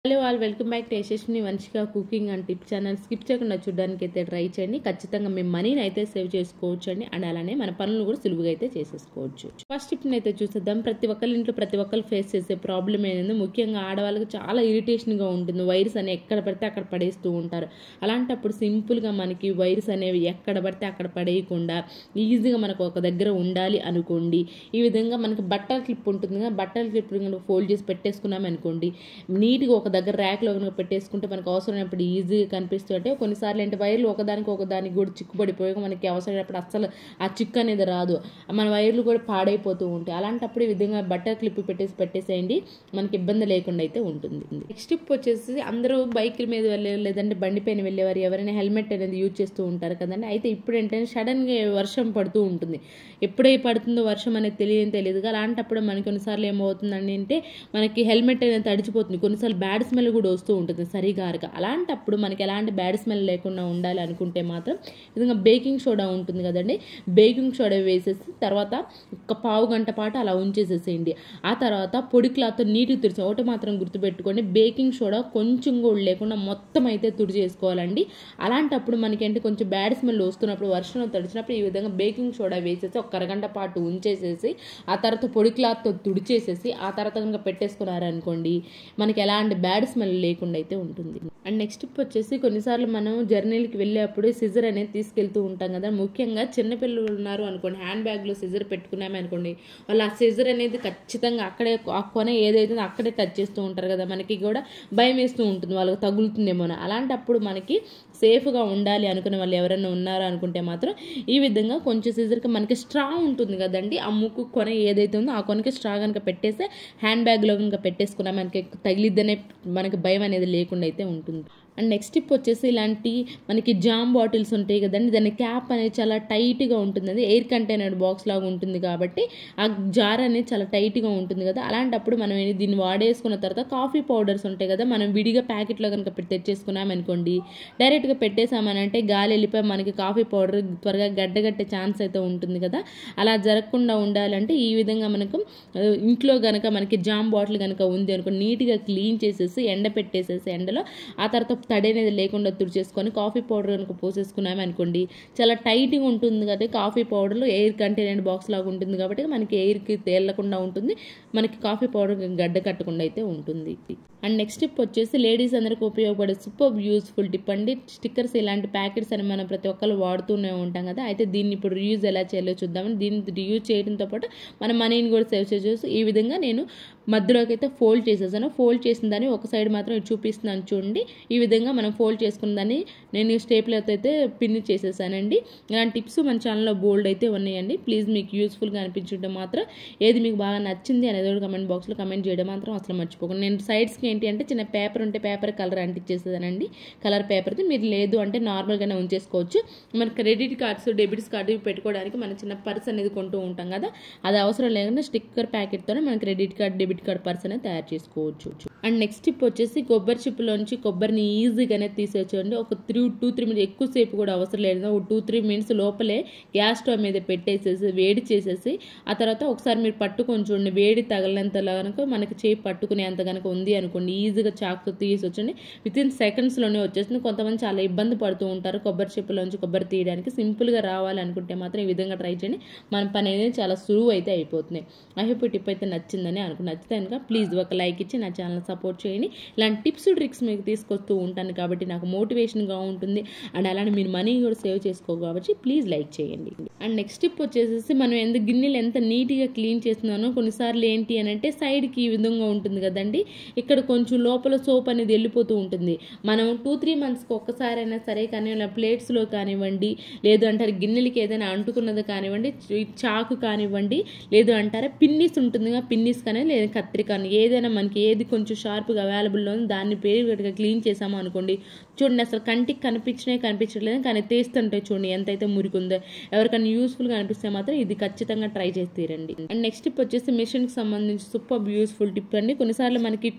hello all welcome back to Yashaswini Vamshika cooking and tip channel skip చేయకుండా చూడడానికి అయితే try చేయండి ఖచ్చితంగా మేము మనీని అయితే సేవ్ చేసుకోవచ్చు అండి అండ్ అలానే మన పనులు కూడా సులువుగా అయితే చేసేసుకోవచ్చు ఫస్ట్ టిప్ని అయితే చూసేద్దాం ప్రతి ఒక్కరి ఇంట్లో ప్రతి ఒక్కరు ఫేస్ చేసే ప్రాబ్లం ఏంటంటే ముఖ్యంగా ఆడవాళ్ళకి చాలా ఇరిటేషన్గా ఉంటుంది వైరస్ అనేవి ఎక్కడ పడితే అక్కడ పడేస్తూ ఉంటారు అలాంటప్పుడు సింపుల్గా మనకి వైరస్ అనేవి ఎక్కడ పడితే అక్కడ పడేయకుండా ఈజీగా మనకు ఒక దగ్గర ఉండాలి అనుకోండి ఈ విధంగా మనకి బట్టల క్లిప్ ఉంటుంది కదా బట్టల క్లిప్ ఫోల్డ్ చేసి పెట్టేసుకున్నాం అనుకోండి నీట్గా ఒక దగ్గర ర్యాక్లో కనుక పెట్టేసుకుంటే మనకు అవసరమైనప్పుడు ఈజీగా కనిపిస్తుంది అంటే కొన్నిసార్లు అంటే వైర్లు ఒకదానికి ఒకదానికి కూడా చిక్కుపడిపోయి మనకి అవసరమైనప్పుడు అస్సలు ఆ చిక్కు అనేది రాదు మన వైర్లు కూడా పాడైపోతూ ఉంటాయి అలాంటప్పుడు ఈ విధంగా బట్టర్ క్లిప్ పెట్టేసి పెట్టేసేయండి మనకి ఇబ్బంది లేకుండా అయితే ఉంటుంది నెక్స్ట్ టిప్ వచ్చేసి అందరూ బైకుల మీద వెళ్ళే లేదంటే బండి పైన వెళ్ళేవారు ఎవరైనా హెల్మెట్ అనేది యూజ్ చేస్తూ ఉంటారు కదండి అయితే ఇప్పుడు ఏంటంటే సడన్గా వర్షం పడుతూ ఉంటుంది ఎప్పుడై పడుతుందో వర్షం అనేది తెలియని తెలియదు అలాంటప్పుడు మనకి కొన్నిసార్లు ఏమవుతుందండి అంటే మనకి హెల్మెట్ అనేది తడిచిపోతుంది కొన్నిసార్లు బ్యాడ్ స్మెల్ కూడా వస్తూ ఉంటుంది సరిగా అరగ అలాంటప్పుడు మనకి ఎలాంటి బ్యాడ్ స్మెల్ లేకుండా ఉండాలి అనుకుంటే మాత్రం విధంగా బేకింగ్ సోడా ఉంటుంది కదండి బేకింగ్ సోడా వేసేసి తర్వాత ఒక పావు గంట పాటు అలా ఉంచేసేసేయండి ఆ తర్వాత పొడి క్లాత్తో నీట్గా తుడిచి ఒకటి మాత్రం గుర్తుపెట్టుకోండి బేకింగ్ సోడా కొంచెం కూడా లేకుండా మొత్తం అయితే తుడి చేసుకోవాలండి అలాంటప్పుడు మనకి అంటే కొంచెం బ్యాడ్ స్మెల్ వస్తున్నప్పుడు వర్షంలో తడిచినప్పుడు ఈ విధంగా బేకింగ్ సోడా వేసేసి ఒక అరగంట పాటు ఉంచేసేసి ఆ తర్వాత పొడి క్లాత్తో తుడిచేసేసి ఆ తర్వాత కనుక పెట్టేసుకున్నారనుకోండి మనకి ఎలాంటి బ్యాడ్ స్మెల్ లేకుండా అయితే ఉంటుంది అండ్ నెక్స్ట్ వచ్చేసి కొన్నిసార్లు మనం జర్నీలకి వెళ్ళేటప్పుడు సిజర్ అనేది తీసుకెళ్తూ ఉంటాం కదా ముఖ్యంగా చిన్నపిల్లలు ఉన్నారు అనుకోండి హ్యాండ్ బ్యాగ్లో సిజర్ పెట్టుకున్నామే అనుకోండి వాళ్ళు ఆ సిజర్ అనేది ఖచ్చితంగా అక్కడే ఆ కొన ఏదైతే అక్కడే టచ్ చేస్తూ ఉంటారు కదా మనకి కూడా భయం వేస్తూ ఉంటుంది వాళ్ళకి తగులుతుందేమో అని అలాంటప్పుడు మనకి సేఫ్గా ఉండాలి అనుకునే వాళ్ళు ఎవరైనా ఉన్నారో అనుకుంటే మాత్రం ఈ విధంగా కొంచెం సిజర్కి మనకి స్ట్రా ఉంటుంది కదండి ఆ ముక్కు కొన ఏదైతే ఉందో ఆ కొనకి స్ట్రా కనుక పెట్టేస్తే హ్యాండ్ బ్యాగ్లో కనుక పెట్టేసుకున్నా మనకి తగిలిద్దనే మనకి భయం అనేది లేకుండా అయితే ఉంటుంది అండ్ నెక్స్ట్ టిప్ వచ్చేసి ఇలాంటి మనకి జామ్ బాటిల్స్ ఉంటాయి కదండి దాని క్యాప్ అనేది చాలా టైట్గా ఉంటుంది అది ఎయిర్ కంటైనర్ బాక్స్ లాగా ఉంటుంది కాబట్టి ఆ జార్ అనేది చాలా టైట్గా ఉంటుంది కదా అలాంటప్పుడు మనం దీన్ని వాడేసుకున్న తర్వాత కాఫీ పౌడర్స్ ఉంటాయి కదా మనం విడిగా ప్యాకెట్లో కనుక పెట్టి తెచ్చేసుకున్నాం అనుకోండి డైరెక్ట్గా పెట్టేసామనంటే గాలి వెళ్ళిపోయి మనకి కాఫీ పౌడర్ త్వరగా గడ్డగట్టే ఛాన్స్ అయితే ఉంటుంది కదా అలా జరగకుండా ఉండాలంటే ఈ విధంగా మనకు ఇంట్లో కనుక మనకి జామ్ బాటిల్ కనుక ఉంది అనుకో నీట్గా క్లీన్ చేసేసి ఎండ పెట్టేసేసి ఎండలో ఆ తర్వాత తడి అనేది లేకుండా తుడిచేసుకొని కాఫీ పౌడర్ కనుక పోసేసుకున్నాము అనుకోండి చాలా టైట్గా ఉంటుంది కదా కాఫీ పౌడర్లో ఎయిర్ కంటైనర్ బాక్స్ లాగా ఉంటుంది కాబట్టి మనకి ఎయిర్కి తేలకుండా ఉంటుంది మనకి కాఫీ పౌడర్ గడ్డ కట్టకుండా అయితే ఉంటుంది అండ్ నెక్స్ట్ టిప్ వచ్చేసి లేడీస్ అందరికి ఉపయోగపడే సూపర్ యూస్ఫుల్ టిప్ అండి స్టిక్కర్స్ ఇలాంటి ప్యాకెట్స్ అని మనం ప్రతి ఒక్కరు వాడుతూనే ఉంటాం కదా అయితే దీన్ని ఇప్పుడు రియూజ్ ఎలా చేయాలో చూద్దామని దీన్ని రియూజ్ చేయడంతో పాటు మన మనీని కూడా సేవ్ చేయొచ్చు ఈ విధంగా నేను మధ్యలోకి అయితే ఫోల్డ్ చేసేసాను ఫోల్డ్ చేసిన దాన్ని ఒక సైడ్ మాత్రం చూపిస్తున్నాను చూడండి ఈ విధంగా మనం ఫోల్డ్ చేసుకున్న దాన్ని నేను స్టేప్లతో అయితే పిన్ చేసేసానండి ఇలాంటి టిప్స్ మన ఛానల్లో బోల్డ్ అయితే ఉన్నాయండి ప్లీజ్ మీకు యూస్ఫుల్గా అనిపించుంటే మాత్రం ఏది మీకు బాగా నచ్చింది అనేది కూడా కమెంట్ బాక్స్లో కమెంట్ చేయడం మాత్రం అసలు మర్చిపోకండి నేను సైడ్స్కి ఏంటి అంటే చిన్న పేపర్ ఉంటే పేపర్ కలర్ అంటించేసేదానండి కలర్ పేపర్తో మీరు లేదు అంటే నార్మల్గానే ఉంచేసుకోవచ్చు మన క్రెడిట్ కార్డ్స్ డెబిట్స్ కార్డు పెట్టుకోవడానికి మన చిన్న పర్స్ అనేది కొంటూ ఉంటాం కదా అది అవసరం లేకుండా స్టిక్కర్ ప్యాకెట్తోనే మన credit card debit card purse అనేది తయారు చేసుకోవచ్చు అండ్ నెక్స్ట్ టిప్ వచ్చేసి కొబ్బరి చిప్పులోంచి కొబ్బరిని ఈజీగానే తీసేయచ్చండి ఒక త్రీ టూ త్రీ మినిట్స్ ఎక్కువసేపు కూడా అవసరం లేదు ఒక టూ త్రీ మినిట్స్ లోపలే గ్యాస్ స్టవ్ మీద పెట్టేసేసి వేడి చేసేసి ఆ తర్వాత ఒకసారి మీరు పట్టుకొని చూడండి వేడి తగలంతలా కనుక మనకి చేయి పట్టుకునే అంత కనుక ఉంది అనుకోండి ఈజీగా చాకుతో తీసొచ్చండి విత్ ఇన్ సెకండ్స్లోనే వచ్చేస్తుంది కొంతమంది చాలా ఇబ్బంది పడుతూ ఉంటారు కొబ్బరి చిప్పులోంచి కొబ్బరి తీయడానికి సింపుల్గా రావాలనుకుంటే మాత్రం ఈ విధంగా ట్రై చేయండి మన పని అనేది చాలా సులువు అయితే అయిపోతుంది ఐ హోప్ టిప్ అయితే నచ్చిందని అనుకుని నచ్చితే కనుక ప్లీజ్ ఒక లైక్ ఇచ్చి నా ఛానల్ సపోర్ట్ చేయండి ఇలాంటి టిప్స్ ట్రిక్స్ మీకు తీసుకొస్తూ ఉంటాను కాబట్టి నాకు మోటివేషన్గా ఉంటుంది అండ్ అలానే మీరు మనీ కూడా సేవ్ చేసుకో కాబట్టి ప్లీజ్ లైక్ చేయండి అండ్ నెక్స్ట్ టిప్ వచ్చేసేసి మనం ఎంత గిన్నెలు ఎంత నీట్గా క్లీన్ చేస్తున్నానో కొన్నిసార్లు ఏంటి అని అంటే సైడ్కి ఈ విధంగా ఉంటుంది కదండి ఇక్కడ కొంచెం లోపల సోప్ అనేది వెళ్ళిపోతూ ఉంటుంది మనం టూ త్రీ మంత్స్కి ఒక్కసారైనా సరే కానీ ప్లేట్స్లో కానివ్వండి లేదు అంటారు గిన్నెలకి ఏదైనా అంటుకున్నది కానివ్వండి చాకు కానివ్వండి లేదు అంటారా పిన్నిస్ ఉంటుంది పిన్నిస్ కానీ లేదా కత్తిరి కానీ ఏదైనా మనకి ఏది కొంచెం షార్ప్గా అవైలబుల్లో ఉంది దాన్ని పేరు క్లీన్ చేసాము అనుకోండి చూడండి అసలు కంటికి కనిపించినే కనిపించట్లేదు కానీ తీస్తుంటే చూడండి ఎంతైతే మురికుందో ఎవరికైనా యూస్ఫుల్గా అనిపిస్తే మాత్రం ఇది ఖచ్చితంగా ట్రై చేసి తీరండి అండ్ నెక్స్ట్ టిప్ వచ్చేసి మిషన్కి సంబంధించి సూపర్ యూస్ఫుల్ టిప్ అండి కొన్నిసార్లు మనకి కుట్టే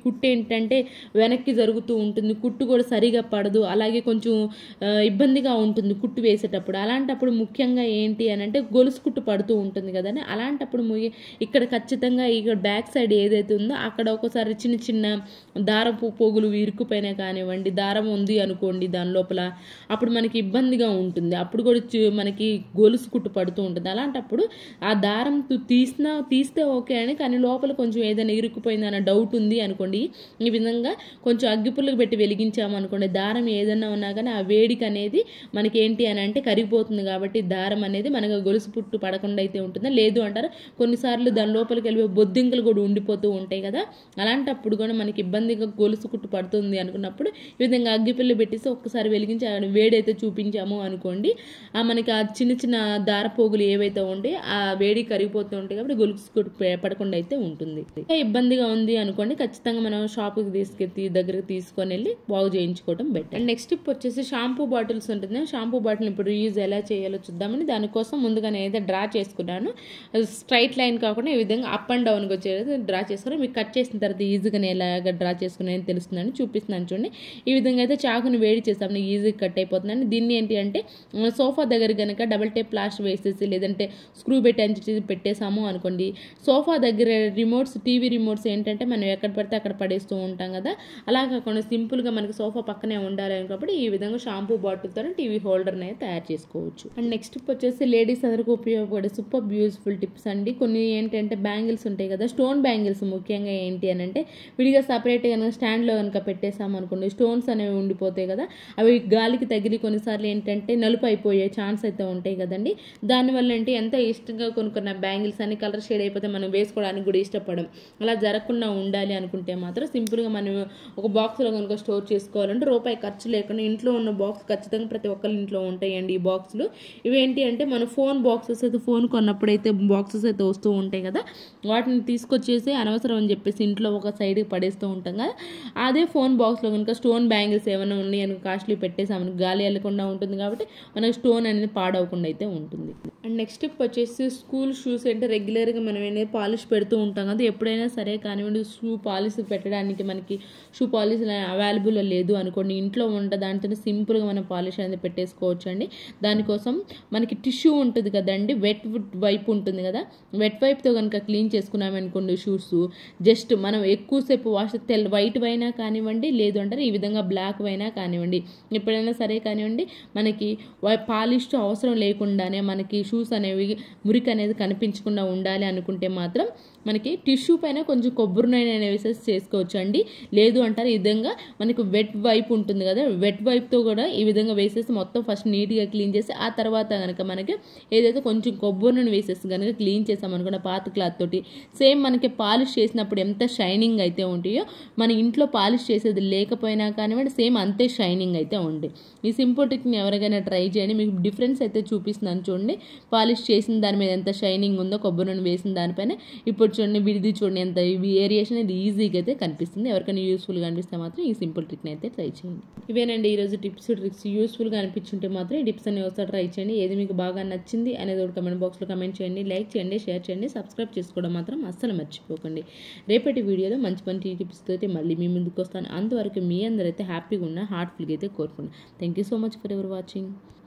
ఏంటంటే వెనక్కి జరుగుతూ ఉంటుంది కుట్టు కూడా సరిగా పడదు అలాగే కొంచెం ఆ, ఇబ్బందిగా ఉంటుంది కుట్టు వేసేటప్పుడు అలాంటప్పుడు ముఖ్యంగా ఏంటి అని అంటే గొలుసు కుట్టు పడుతూ ఉంటుంది కదండి అలాంటప్పుడు ము- ఇక్కడ ఖచ్చితంగా ఇక్కడ బ్యాక్ సైడ్ ఏదైతే ఉందో అక్కడ ఒకసారి చిన్న చిన్న దారపు పోగులు ఇరుక్కుపోయినా కానివ్వండి దారం ఉంది అనుకోండి దాని లోపల అప్పుడు మనకి ఇబ్బందిగా ఉంటుంది అప్పుడు కూడా చు- మనకి గొలుసు కుట్టు పడుతూ ఉంటుంది అలాంటప్పుడు ఆ దారం తు- తీసినా తీస్తే ఓకే అని కానీ లోపల కొంచెం ఏదైనా ఇరుక్కుపోయింది అన్న డౌట్ ఉంది అనుకోండి ఈ విధంగా కొంచెం అగ్గిపుల్లకు పెట్టి వెలిగించాము అనుకోండి దారం ఏదన్నా ఉన్నా కానీ ఆ వేడికి అనేది మనకి ఏంటి అని అంటే కరిగిపోతుంది కాబట్టి దారం అనేది మనకు గొలుసు పుట్టు పడకుండా అయితే ఉంటుందా లేదు అంటారు కొన్నిసార్లు దాని లోపలికి వెళ్ళి బొద్దింకలు కూడా ఉండిపోతూ ఉంటాయి కదా అలాంటప్పుడు కూడా మనకి ఇబ్బందిగా గొలుసు కుట్టు పడుతుంది అనుకున్నప్పుడు ఈ విధంగా అగ్గిపుల్లు పెట్టేసి ఒక్కసారి వెలిగించి ఆ వేడైతే చూపించాము అనుకోండి ఆ మనకి ఆ చిన్న చిన్న దారపోగులు ఏవైతే ఉంటాయి ఆ వేడి కరిగిపోతూ ఉంటాయి కాబట్టి గొలుసు కుట్టు పే- పడకుండా అయితే ఉంటుంది ఇంకా ఇబ్బందిగా ఉంది అనుకోండి ఖచ్చితంగా మనం షాప్కి తీసుకెళ్ళి దగ్గరికి తీసుకొని వెళ్ళి బాగు చేయించుకోవడం బెటర్ అండ్ నెక్స్ట్ టిప్ వచ్చేసి షాంపూ బాటిల్స్ ఉంటుంది షాంపూ బాటిల్ ఇప్పుడు యూజ్ ఎలా చేయాలో చూద్దామని దానికోసం ముందుగా నేను అయితే డ్రా చేసుకున్నాను స్ట్రైట్ లైన్ కాకుండా ఈ విధంగా అప్ అండ్ డౌన్గా వచ్చేది డ్రా చేసుకుని మీకు కట్ చేసిన తర్వాత ఈజీగా నేను ఎలాగ డ్రా చేసుకున్నాను తెలుస్తుందని చూపిస్తున్నాను చూడండి ఈ విధంగా అయితే చాకుని వేడి చేస్తాను ఈజీగా కట్ అయిపోతుందని దీన్ని ఏంటి అంటే మన సోఫా దగ్గర కనుక డబల్ టేప్ ప్లాస్టర్ వేసేసి లేదంటే స్క్రూ పెట్టి అంచి పెట్టేసాము అనుకోండి సోఫా దగ్గర రిమోట్స్ టీవీ రిమోట్స్ ఏంటంటే మనం ఎక్కడ పడితే అక్కడ పడేస్తూ ఉంటాం కదా అలా కాకుండా సింపుల్గా మనకి సోఫా పక్కనే ఉండాలి అనుకున్నప్పుడు ఈ విధంగా షాంపూ బాటిల్తో టీవీ హోల్డర్ని అయితే తయారు చేసుకోవచ్చు అండ్ నెక్స్ట్ టిప్ వచ్చేసి లేడీస్ అందరికీ ఉపయోగపడే సూపర్ బ్యూటిఫుల్ టిప్స్ అండి కొన్ని ఏంటంటే బ్యాంగిల్స్ ఉంటాయి కదా స్టోన్ బ్యాంగిల్స్ ముఖ్యంగా ఏంటి అని అంటే విడిగా సపరేట్ కనుక స్టాండ్లో కనుక పెట్టేసాం అనుకోండి స్టోన్స్ అనేవి ఉండిపోతాయి కదా అవి గాలికి తగిలి కొన్నిసార్లు ఏంటంటే నలుపు అయిపోయే ఛాన్స్ అయితే ఉంటాయి కదండి దానివల్ల ఏంటి ఎంత ఇష్టంగా కొనుక్కున్న బ్యాంగిల్స్ అన్ని కలర్ షేడ్ అయిపోతే మనం వేసుకోవడానికి కూడా ఇష్టపడం అలా జరగకుండా ఉండాలి అనుకుంటే మాత్రం సింపుల్గా మనం ఒక బాక్స్లో కనుక స్టోర్ చేసుకోవాలంటే రూపాయి ఖర్చు లేకుండా ఇంట్లో ఉన్న బాక్స్ ఖచ్చితంగా ప్రతి ఒక్కరి ఇంట్లో ఉంటాయండి ఈ బాక్సులు ఇవేంటి అంటే మన ఫోన్ బాక్సెస్ అయితే ఫోన్ కొన్నప్పుడు అయితే బాక్సెస్ అయితే వస్తూ ఉంటాయి కదా వాటిని తీసుకొచ్చేసి అనవసరం అని చెప్పేసి ఇంట్లో ఒక సైడ్కి పడేస్తూ ఉంటాం కదా అదే ఫోన్ బాక్స్లో కనుక స్టోన్ బ్యాంగిల్స్ ఏమైనా ఉన్నాయి అని కాస్ట్లీ పెట్టేసామని గాలి వెళ్ళకుండా ఉంటుంది కాబట్టి మనకి స్టోన్ అనేది పాడవకుండా అయితే ఉంటుంది అండ్ నెక్స్ట్ స్టెప్ వచ్చేసి స్కూల్ షూస్ అంటే రెగ్యులర్గా మనం అనేది పాలిష్ పెడుతూ ఉంటాం కదా ఎప్పుడైనా సరే కానివ్వండి షూ పాలిష్ పెట్టడానికి మనకి షూ పాలిష్ అవైలబుల్ లేదు అనుకోండి ఇంట్లో ఉంటే దాంతో సింపుల్గా మనం పాలిష్ అనేది పెట్టేసుకోవచ్చు అండి దానికోసం మనకి టిష్యూ ఉంటుంది కదండి వెట్ వైప్ ఉంటుంది కదా వెట్ వైప్తో కనుక క్లీన్ చేసుకున్నాం అనుకోండి షూస్ జస్ట్ మనం ఎక్కువసేపు వాష్ తెల్ల వైట్ అయినా కానివ్వండి లేదు అంటే ఈ విధంగా బ్లాక్ అయినా కానివ్వండి ఎప్పుడైనా సరే కానివ్వండి మనకి పాలిష్ అవసరం లేకుండానే మనకి షూస్ అనేవి మురికి అనేది కనిపించకుండా ఉండాలి అనుకుంటే మాత్రం మనకి టిష్యూ పైన కొంచెం కొబ్బరి నూనె అనేది వేసేసి చేసుకోవచ్చు అండి లేదు అంటారు ఈ విధంగా మనకి వెట్ వైప్ ఉంటుంది కదా వెట్ వైప్తో కూడా ఈ విధంగా వేసేసి మొత్తం ఫస్ట్ నీట్గా క్లీన్ చేసి ఆ తర్వాత కనుక మనకి ఏదైతే కొంచెం కొబ్బరి నూనె వేసేసి కనుక క్లీన్ చేసాం అనుకున్న పాత క్లాత్ తోటి సేమ్ మనకి పాలిష్ చేసినప్పుడు ఎంత షైనింగ్ అయితే ఉంటాయో మన ఇంట్లో పాలిష్ చేసేది లేకపోయినా కానివ్వండి సేమ్ అంతే షైనింగ్ అయితే ఉంది ఈ సింపుల్ ట్రిక్ని ఎవరికైనా ట్రై చేయండి మీకు డిఫరెన్స్ అయితే చూపిస్తున్నాను చూడండి పాలిష్ చేసిన దాని మీద ఎంత షైనింగ్ ఉందో కొబ్బరి నూనె వేసిన దానిపైన ఇప్పుడు చూడండి విడిది చూడండి ఎంత వేరియేషన్ ఇది ఈజీగా అయితే కనిపిస్తుంది ఎవరికైనా యూస్ఫుల్గా అనిపిస్తే మాత్రం ఈ సింపుల్ ట్రిక్ని అయితే ట్రై చేయండి ఇవేనండి ఈరోజు టిప్స్ ట్రిక్స్ యూస్ఫుల్గా అనిపించుంటే మాత్రం ఈ టిప్స్ అనేవి ఒకసారి ట్రై చేయండి ఏది మీకు బాగా నచ్చింది అనేది ఒక కమెంట్ బాక్స్లో కమెంట్ చేయండి లైక్ చేయండి షేర్ చేయండి సబ్స్క్రైబ్ చేసుకోవడం మాత్రం అస్సలు మర్చిపోకండి రేపటి వీడియోలో మంచి మంచి టిప్స్తో అయితే మళ్ళీ మీ ముందుకు వస్తాను అంతవరకు మీ అందరైతే హ్యాపీగా ఉన్న హార్ట్ఫుల్గా అయితే కోరుకున్నాను thank you so much for ever watching